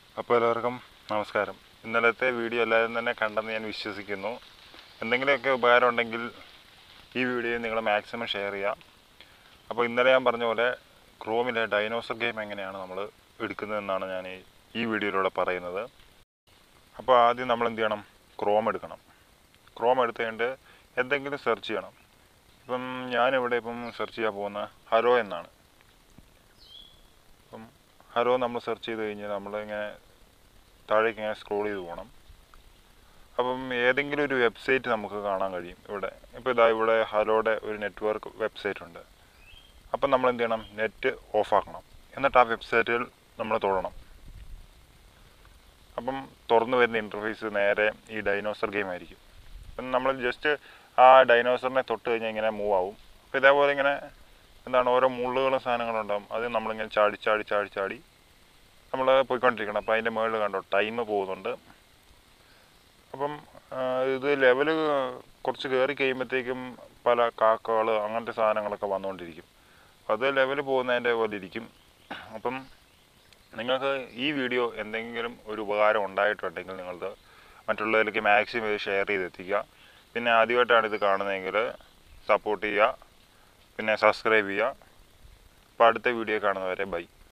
അപ്പോൾ എല്ലാവർക്കും നമസ്കാരം ഇന്നലത്തെ വീഡിയോ എല്ലാവരും തന്നെ കണ്ടെന്ന് ഞാൻ വിശ്വസിക്കുന്നു എന്തെങ്കിലുമൊക്കെ ഉപകാരം ഉണ്ടെങ്കിൽ ഈ വീഡിയോ നിങ്ങൾ മാക്സിമം ഷെയർ ചെയ്യുക അപ്പോൾ ഇന്നലെ ഞാൻ പറഞ്ഞ പോലെ ക്രോമിലെ ഡൈനോസർ ഗെയിം എങ്ങനെയാണ് നമ്മൾ എടുക്കുന്നതെന്നാണ് ഞാൻ ഈ- ഈ വീഡിയോയിലൂടെ പറയുന്നത് അപ്പോൾ ആദ്യം നമ്മൾ എന്ത് ചെയ്യണം ക്രോം എടുക്കണം ക്രോം എടുത്ത് കഴിഞ്ഞിട്ട് എന്തെങ്കിലും സെർച്ച് ചെയ്യണം ഇപ്പം ഞാനിവിടെ ഇപ്പം സെർച്ച് ചെയ്യാൻ പോകുന്ന ഹരോ എന്നാണ് അപ്പം ഹരോ നമ്മൾ സെർച്ച് ചെയ്ത് കഴിഞ്ഞാൽ നമ്മളിങ്ങനെ താഴേക്ക് ഇങ്ങനെ സ്ക്രോൾ ചെയ്ത് പോകണം അപ്പം ഏതെങ്കിലും ഒരു വെബ്സൈറ്റ് നമുക്ക് കാണാൻ കഴിയും ഇവിടെ ഇപ്പോൾ ഇതാ ഇവിടെ ഹലോയുടെ ഒരു നെറ്റ്വർക്ക് വെബ്സൈറ്റ് ഉണ്ട് അപ്പം നമ്മൾ എന്ത് ചെയ്യണം നെറ്റ് ഓഫാക്കണം എന്നിട്ട് ആ വെബ്സൈറ്റിൽ നമ്മൾ തൊടണം അപ്പം തുറന്നു വരുന്ന ഇൻ്റർഫേസ് നേരെ ഈ ഡൈനോസർ ഗെയിം ആയിരിക്കും അപ്പം നമ്മൾ ജസ്റ്റ് ആ ഡൈനോസറിനെ തൊട്ട് കഴിഞ്ഞാൽ ഇങ്ങനെ മൂവ് ആവും അപ്പോൾ ഇതേപോലെ ഇങ്ങനെ എന്താണ് ഓരോ മുള്ളുകളും സാധനങ്ങളും ഉണ്ടാവും അത് നമ്മളിങ്ങനെ ചാടി ചാടി ചാടി ചാടി നമ്മൾ പോയിക്കൊണ്ടിരിക്കണം അപ്പോൾ അതിൻ്റെ മുകളിൽ കണ്ടോ ടൈം പോകുന്നുണ്ട് അപ്പം ആ, ഇത് ലെവല് കുറച്ച് കയറി കഴിയുമ്പോഴത്തേക്കും പല കാക്കകൾ അങ്ങനത്തെ സാധനങ്ങളൊക്കെ വന്നുകൊണ്ടിരിക്കും അത് ലെവൽ പോകുന്നതിൻ്റെ പോലെ ഇരിക്കും അപ്പം നിങ്ങൾക്ക് ഈ വീഡിയോ എന്തെങ്കിലും ഒരു ഉപകാരം ഉണ്ടായിട്ടുണ്ടെങ്കിൽ നിങ്ങളത് മറ്റുള്ളവരിലേക്ക് മാക്സിമം ഇത് ഷെയർ ചെയ്തെത്തിക്കുക പിന്നെ ആദ്യമായിട്ടാണ് ഇത് കാണുന്നതെങ്കിൽ സപ്പോർട്ട് ചെയ്യുക പിന്നെ സബ്സ്ക്രൈബ് ചെയ്യുക അപ്പോൾ അടുത്ത വീഡിയോ കാണുന്നവരെ ബൈ